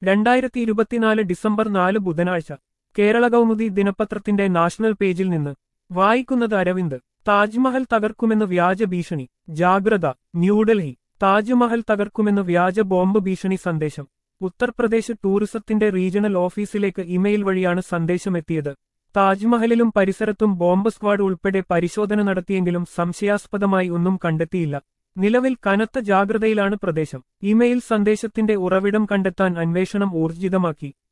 രണ്ടായിരത്തി ഇരുപത്തിനാല് ഡിസംബർ നാല് ബുധനാഴ്ച കേരള കൗമുദി ദിനപത്രത്തിന്റെ നാഷണൽ പേജിൽ നിന്ന് വായിക്കുന്നത് അരവിന്ദ് താജ്മഹൽ തകർക്കുമെന്ന് വ്യാജ ഭീഷണി ജാഗ്രത ന്യൂഡൽഹി താജ്മഹൽ തകർക്കുമെന്ന് വ്യാജ ബോംബ് ഭീഷണി സന്ദേശം ഉത്തർപ്രദേശ് ടൂറിസത്തിന്റെ റീജിയണൽ ഓഫീസിലേക്ക് ഇമെയിൽ വഴിയാണ് സന്ദേശമെത്തിയത് താജ്മഹലിലും പരിസരത്തും ബോംബ് സ്ക്വാഡ് ഉൾപ്പെടെ പരിശോധന നടത്തിയെങ്കിലും സംശയാസ്പദമായി ഒന്നും കണ്ടെത്തിയില്ല നിലവിൽ കനത്ത ജാഗ്രതയിലാണ് പ്രദേശം ഇമെയിൽ സന്ദേശത്തിന്റെ ഉറവിടം കണ്ടെത്താൻ അന്വേഷണം ഊർജിതമാക്കി